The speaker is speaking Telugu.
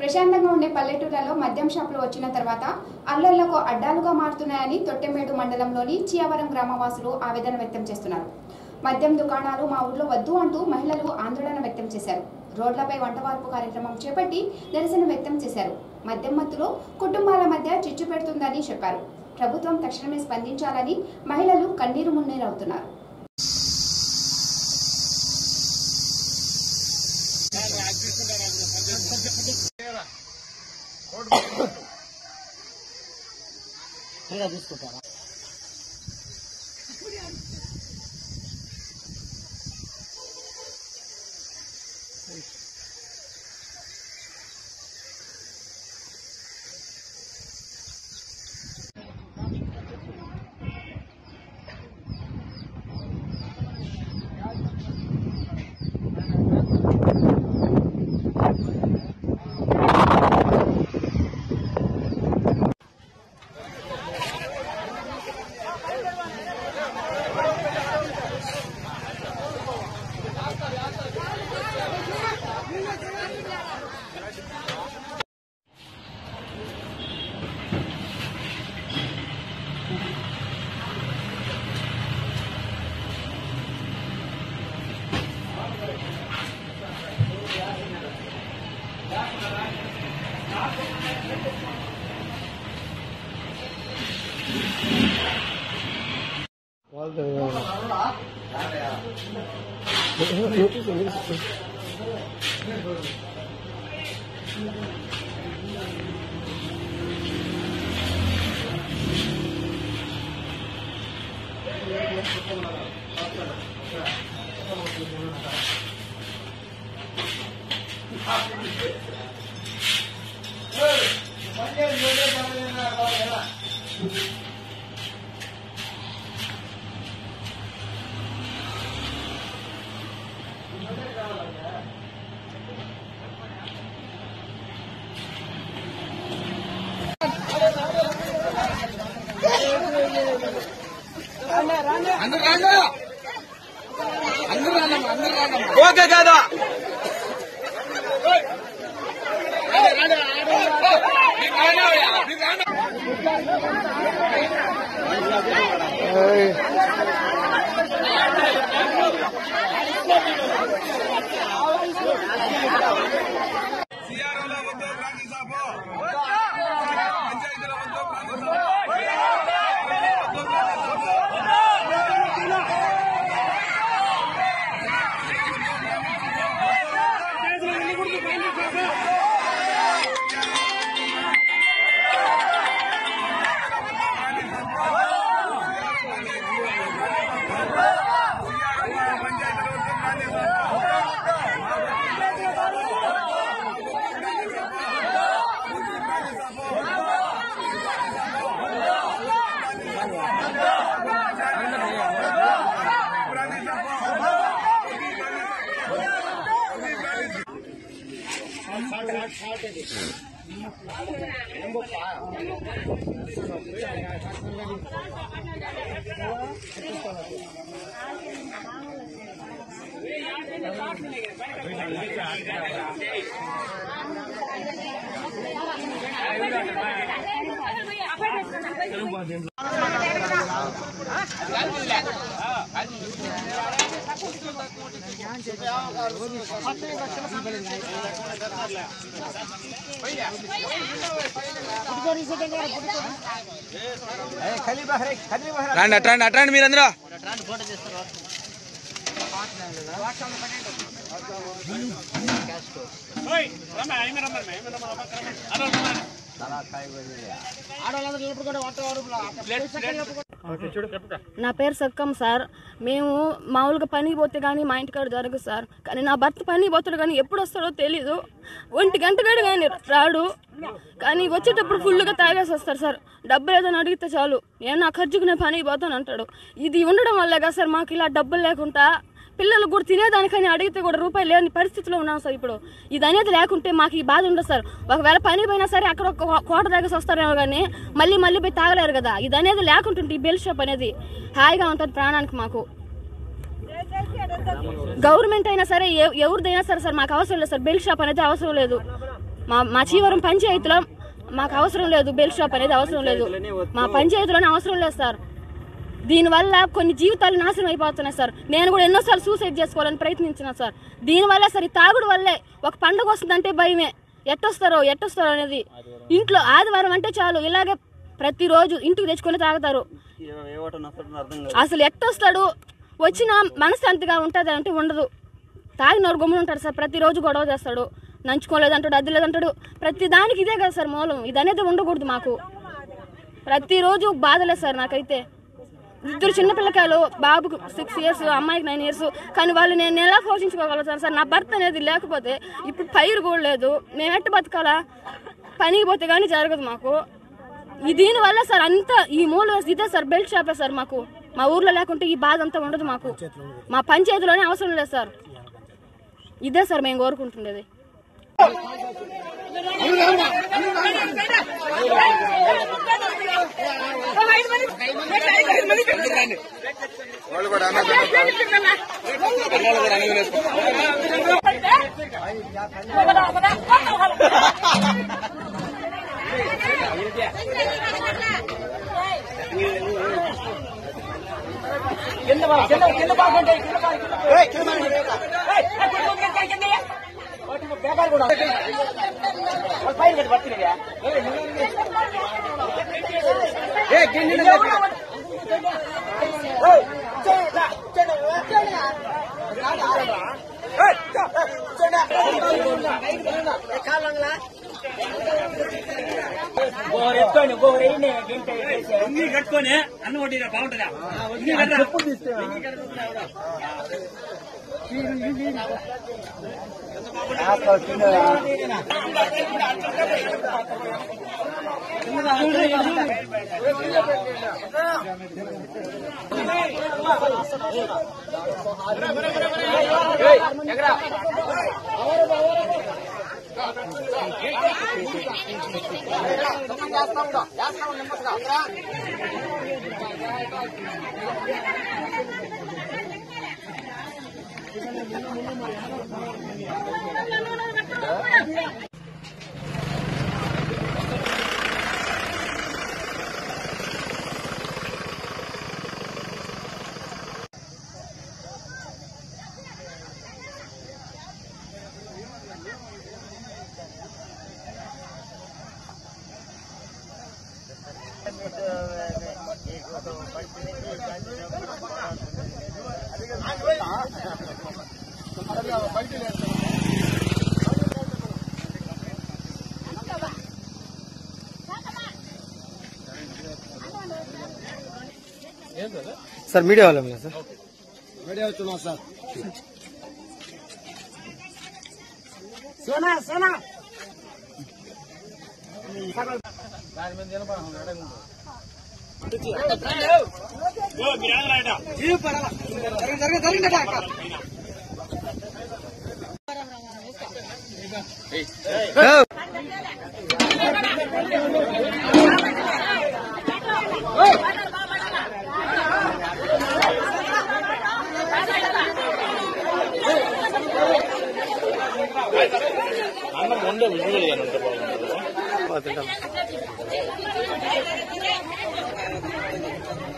ప్రశాంతంగా ఉండే పల్లెటూర్లలో మద్యం షాపులు వచ్చిన తర్వాత అల్లర్లకు అడ్డాలుగా మారుతున్నాయని తొట్టెమేడు మండలంలోని చియావరం గ్రామవాసులు ఆవేదన వ్యక్తం చేస్తున్నారు మద్యం దుకాణాలు మా ఊర్లో వద్దు అంటూ మహిళలు ఆందోళన వ్యక్తం చేశారు రోడ్లపై వంటవార్పు కార్యక్రమం చేపట్టి నిరసన వ్యక్తం చేశారు మద్యం మత్తులో కుటుంబాల మధ్య చిచ్చు పెడుతుందని చెప్పారు ప్రభుత్వం తక్షణమే స్పందించాలని మహిళలు కన్నీరు మున్నీరవుతున్నారు ఫ్రీగా తీసుకుంటారా ఓకే కాదా రండి అట్రండి అట్రండి మీరందరూ నా పేరు సక్కం సార్ మేము మామూలుగా పనికి పోతే కానీ మా ఇంటికాడ జరగదు సార్ కానీ నా భర్త పనికి పోతాడు కానీ ఎప్పుడు వస్తాడో తెలీదు ఒంటి గంట గడు కానీ రాడు కానీ వచ్చేటప్పుడు ఫుల్గా తాగేసి వస్తాడు సార్ డబ్బులు ఏదైనా అడిగితే చాలు నేను నా ఖర్చుకు నేను పనికి పోతాను అంటాడు ఇది ఉండడం వల్లే కదా సార్ మాకు ఇలా డబ్బులు లేకుండా పిల్లలు కూడా తినేదానికని అడిగితే కూడా రూపాయలు లేని పరిస్థితిలో ఉన్నాం సార్ ఇప్పుడు ఇది అనేది లేకుంటే మాకు ఈ బాధ ఉండదు సార్ ఒకవేళ పని పోయినా సరే అక్కడ ఒక కోట దగ్గర వస్తారేమో కానీ మళ్ళీ మళ్ళీ పోయి తాగలేరు కదా ఇది అనేది లేకుంటుంటే ఈ బెల్ షాప్ అనేది హాయిగా ఉంటుంది ప్రాణానికి మాకు గవర్నమెంట్ అయినా సరే ఎ- ఎవరిదైనా సరే సార్ మాకు అవసరం లేదు సార్ బెల్ షాప్ అనేది అవసరం లేదు మా మా చీవరం పంచాయతీలో మాకు అవసరం లేదు బెల్ షాప్ అనేది అవసరం లేదు మా పంచాయతీలోనే అవసరం లేదు సార్ దీనివల్ల కొన్ని జీవితాలు నాశనం అయిపోతున్నాయి సార్ నేను కూడా ఎన్నోసార్లు సూసైడ్ చేసుకోవాలని ప్రయత్నించిన సార్ దీనివల్ల సార్ ఈ తాగుడు వల్లే ఒక పండుగ వస్తుందంటే భయమే ఎట్టొస్తారో ఎట్టొస్తారో అనేది ఇంట్లో ఆదివారం అంటే చాలు ఇలాగే ప్రతిరోజు ఇంటికి తెచ్చుకొని తాగుతారు అసలు ఎట్టొస్తాడు వచ్చిన మనశ్శాంతిగా ఉంటుంది అంటే ఉండదు తాగినోరు గమ్మున ఉంటాడు సార్ ప్రతిరోజు గొడవ చేస్తాడు నంచుకోలేదంటాడు అది లేదంటాడు ప్రతి దానికి ఇదే కదా సార్ మూలం ఇది అనేది ఉండకూడదు మాకు ప్రతిరోజు బాధలే సార్ నాకైతే ఇద్దరు చిన్నపిల్లకాయలు బాబుకు సిక్స్ ఇయర్స్ అమ్మాయికి నైన్ ఇయర్స్ కానీ వాళ్ళు నేను ఎలా పోషించుకోగలుగుతాను సార్ నా భర్త అనేది లేకపోతే ఇప్పుడు పైరు కూడా లేదు మేము ఎట్ట బతకాలా పనికి పోతే కానీ జరగదు మాకు ఈ దీనివల్ల సార్ అంతా ఈ మూల ఇదే సార్ బెల్ట్ షాపే సార్ మాకు మా ఊర్లో లేకుంటే ఈ బాధ అంతా ఉండదు మాకు మా పంచాయతీలోనే అవసరం లేదు సార్ ఇదే సార్ మేము కోరుకుంటుండేది వాళ్ళు కూడా పిల్లలు కూడా అన్నది వేసుకో ఇన్ని కట్టుకొని అన్నం వడ్డీరా బాగుంటుందా ఇన్ని కట్టరా సార్ మీడియా వాళ్ళం సార్ మీడియా వచ్చున్నాం సార్ తింటాం